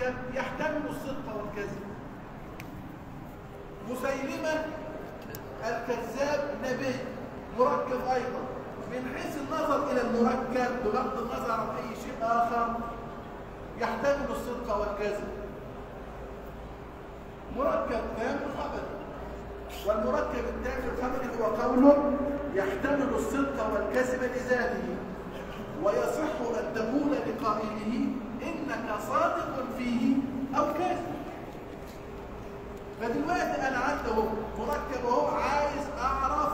مركب يحتمل الصدق والكذب مسيلمة الكذاب نبي مركب أيضا من حيث النظر إلى المركب بغض النظر عن أي شيء آخر يحتمل الصدق والكذب مركب تام خبري والمركب التام الخبري هو قول يحتمل الصدق والكذب لذاته ويصح أن تقول لقائله إنك صادق فيه أو كاذب فدلوقتي أنا عنده مركب وهو عايز أعرف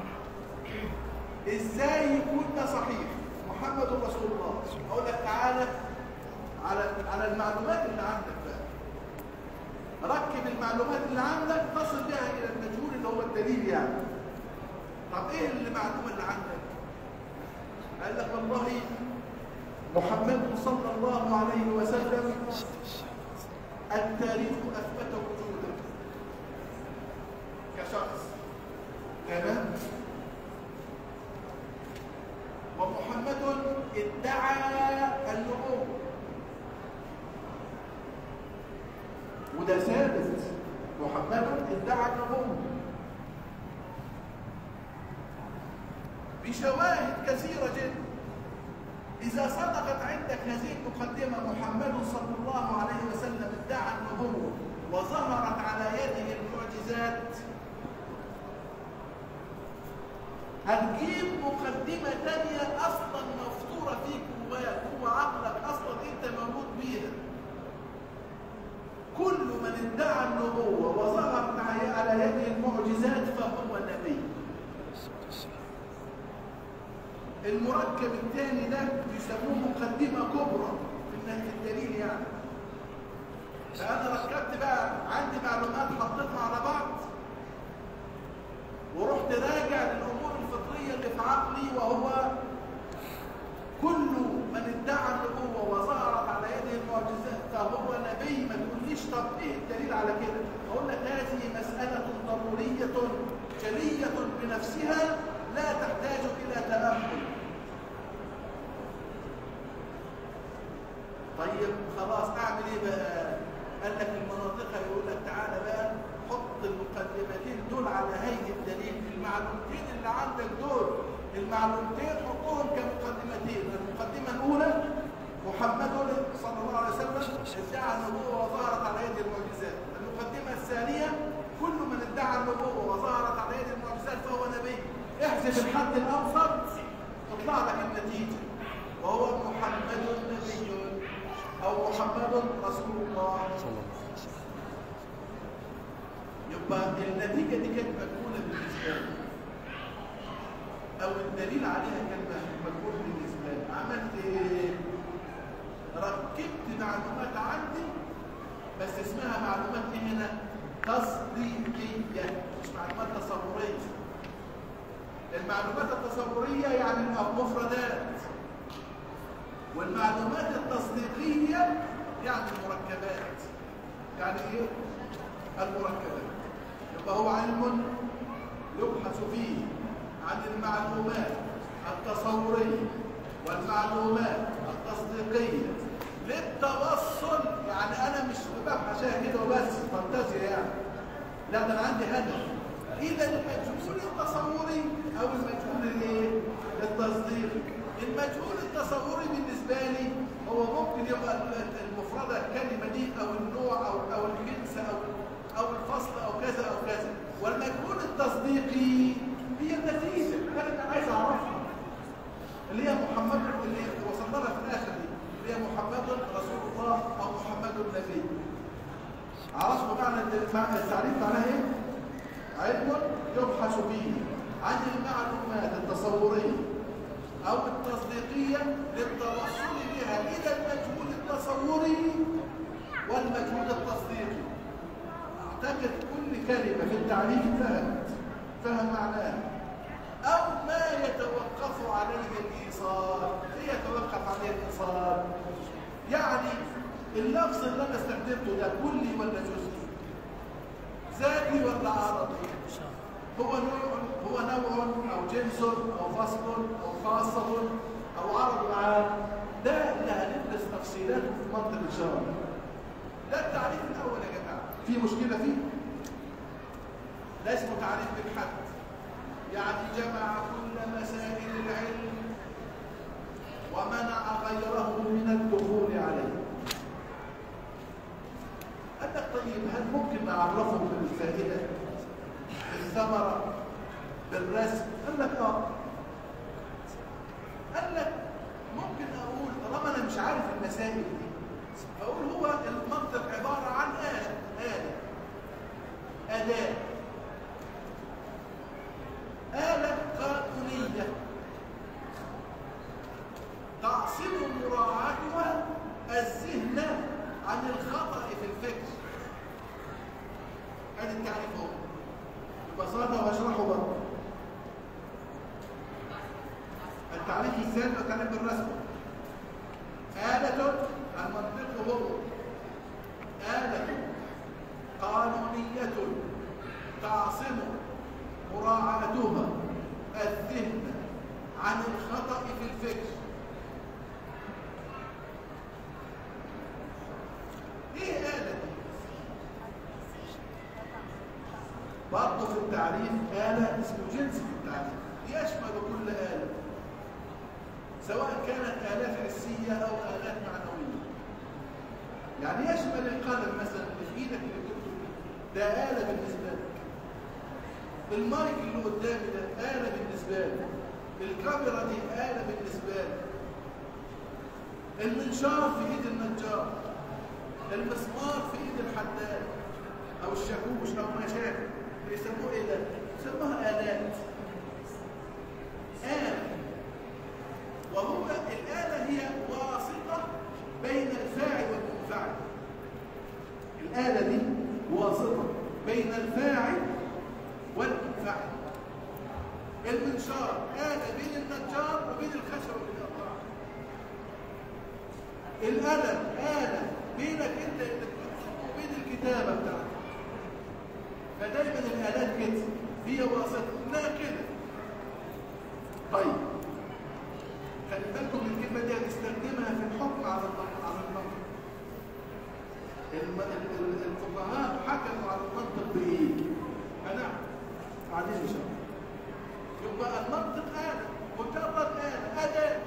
إزاي يكون ده صحيح محمد رسول الله أقول لك تعالى على على المعلومات اللي عندك بقى ركب المعلومات اللي عندك تصل بها إلى المجهول اللي هو الدليل يعني طب إيه المعلومة اللي عندك؟ قال لك والله محمد صلى الله عليه وسلم التاريخ أثبت وجوده كشخص تمام ومحمد ادعى النبوة وده ثابت محمد ادعى النبوة بشواهد كثيرة جدا إذا صدقت عندك هذه المقدمة محمد صلى الله عليه وسلم ادعى النبوة وظهرت على يده المعجزات هتجيب مقدمة تانية أصلا مفطورة فيك جواك جوا عقلك أصلا أنت مولود بيها كل من ادعى النبوة وظهرت على يده المعجزات فهو نبي المركب الثاني ده بيسموه مقدمة كبرى في الدليل يعني فأنا ركبت بقى عندي معلومات حطيتها على بعض ورحت راجع للأمور الفطرية اللي في عقلي وهو كل من ادعى النبوة وظهرت على يده المعجزات فهو نبي ما تقوليش طب ايه الدليل على كده؟ أقول لك هذه مسألة ضرورية جلية بنفسها لا تحتاج إلى تأمل طيب خلاص اعمل ايه بقى قال لك المناطق يقول لك تعالى بقى حط المقدمتين دول على هيئه الدليل المعلومتين اللي عندك دول المعلومتين حطهم كمقدمتين المقدمه الاولى محمد صلى الله عليه وسلم ادعى النبوه وظهرت على يد المعجزات المقدمه الثانيه كل من ادعى النبوه وظهرت على يد المعجزات فهو نبي احسب الحد الاوسط تطلع لك النتيجه وهو محمد نبي أو محمد رسول الله صلى الله عليه وسلم يبقى النتيجة دي كانت مجهولة بالنسبة لي أو الدليل عليها كان مجهول بالنسبة لي عملت إيه؟ ركبت معلومات عندي بس اسمها معلومات إيه هنا؟ تصديقية مش معلومات تصورية المعلومات التصورية يعني المفردات والمعلومات التصديقية يعني المركبات يعني ايه المركبات يبقى هو علم يبحث فيه عن المعلومات التصورية والمعلومات التصديقية للتوصل يعني انا مش ببحث كده وبس فانتازيا يعني لا ده انا عندي هدف اذا المجهول التصوري او المجهول الايه التصديقي المجهول التصوري بالنسبة لي هو ممكن يبقى المفردة الكلمة دي أو النوع أو أو الجنس أو أو الفصل أو كذا أو كذا والمجهول التصديقي هي النتيجة أنا عايز أعرفها اللي هي محمد اللي وصلنا لها في الآخر دي اللي هي محمد رسول الله أو محمد النبي عرفتوا معنى التعريف معناه إيه؟ علم يبحث فيه عن المعلومات التصورية أو التصديقية للتوصل بها إلى المجهول التصوري والمجهول التصديقي أعتقد كل كلمة في التعريف فهمت فهم معناها أو ما يتوقف عليه الإيصال إيه يتوقف عليه الإيصال يعني اللفظ اللي أنا استخدمته ده كلي ولا جزئي ذاتي ولا عرضي هو نوع هو نوع او جنس او فصل او خاصه او عرض عام ده اللي هندرس تفصيلاته في منطق الشرع ده التعريف الاول يا جماعه في مشكله فيه لا اسمه تعريف بالحد يعني جمع كل مسائل العلم ومنع غيره من الدخول عليه قال لك طيب هل ممكن نعرفه بالفائده بالثمره بالرسم قال لك اه قال لك ممكن اقول طالما انا مش عارف المسائل دي اقول هو المنطق عباره عن اله اله اداه اله قانونيه تعصم مراعاتها الذهن عن الخطا في الفكر هذا التعريف هو ببساطه واشرحه برضه التعريف الثاني والتعريف بالرسم آلة المنطق هو آلة قانونية تعصم مراعاتها الذهن عن الخطأ في الفكر ايه آلة دي؟ برضه في التعريف آلة اسمه جنس في التعريف يشمل كل آلة سواء كانت آلات حسية أو آلات معنوية يعني يشمل القلم مثلا اللي في ايدك اللي بتكتب ده آلة بالنسبة لك المايك اللي قدامي ده آلة بالنسبة لك الكاميرا دي آلة بالنسبة لك المنشار في ايد النجار المسمار في ايد الحداد او الشاكوش او ما شابه بيسموه ايه ده؟ يسموها آلات آلة وهو الآلة هي واسطة بين الفاعل والمنفعل الآلة دي واسطة بين الفاعل والمنفعل المنشار آلة بين النجار وبين الخشب والقطاع القلم آلة بينك انت اللي بتكتب وبين الكتابة بتاعتك فدايما الآلات كده هي واسطة لا كده طيب خلي بالكم من الكلمه دي هنستخدمها في الحكم على المنطق على المنطق الفقهاء حكموا على المنطق بايه؟ هنعرف بعدين ان شاء الله يبقى المنطق آلة مجرد آلة أداة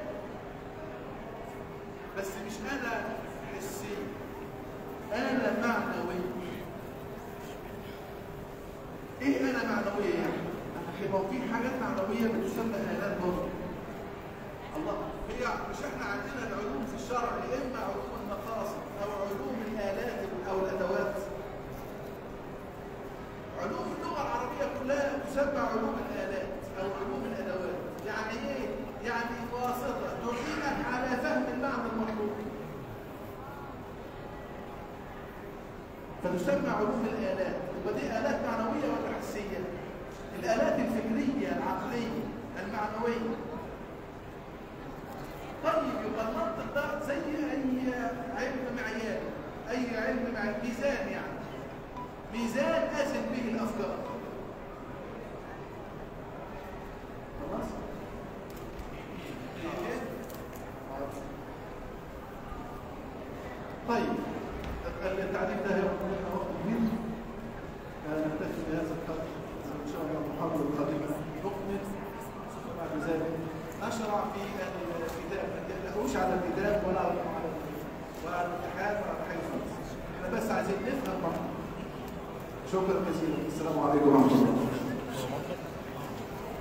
بس مش آلة حسية آلة معنوية ايه آلة معنوية يعني؟ هو في حاجات معنوية بتسمى آلات برضه الله هي مش احنا عندنا العلوم في الشرع اما علوم المقاصد او علوم الالات او الادوات علوم اللغه العربيه كلها تسمى علوم الالات او علوم الادوات يعني ايه يعني واسطه تعينك على فهم المعنى المطلوب فتسمى علوم الالات يبقى دي الات معنويه ولا حسيه الالات الفكريه العقليه المعنويه طيب يبقى المنطق ده زي اي علم معياري اي علم مع ميزان يعني ميزان ازن به الافكار خلاص طيب التعريف ده هياخد لنا وقت كبير نكتفي بهذا القدر ان شاء الله المحاضره القادمه نكمل بعد ذلك نشرع في الكتاب ما تقلقوش على الكتاب ولا على ولا على الامتحان ولا على حاجه خالص احنا بس عايزين نفهم بعض شكرا جزيلا السلام عليكم ورحمه الله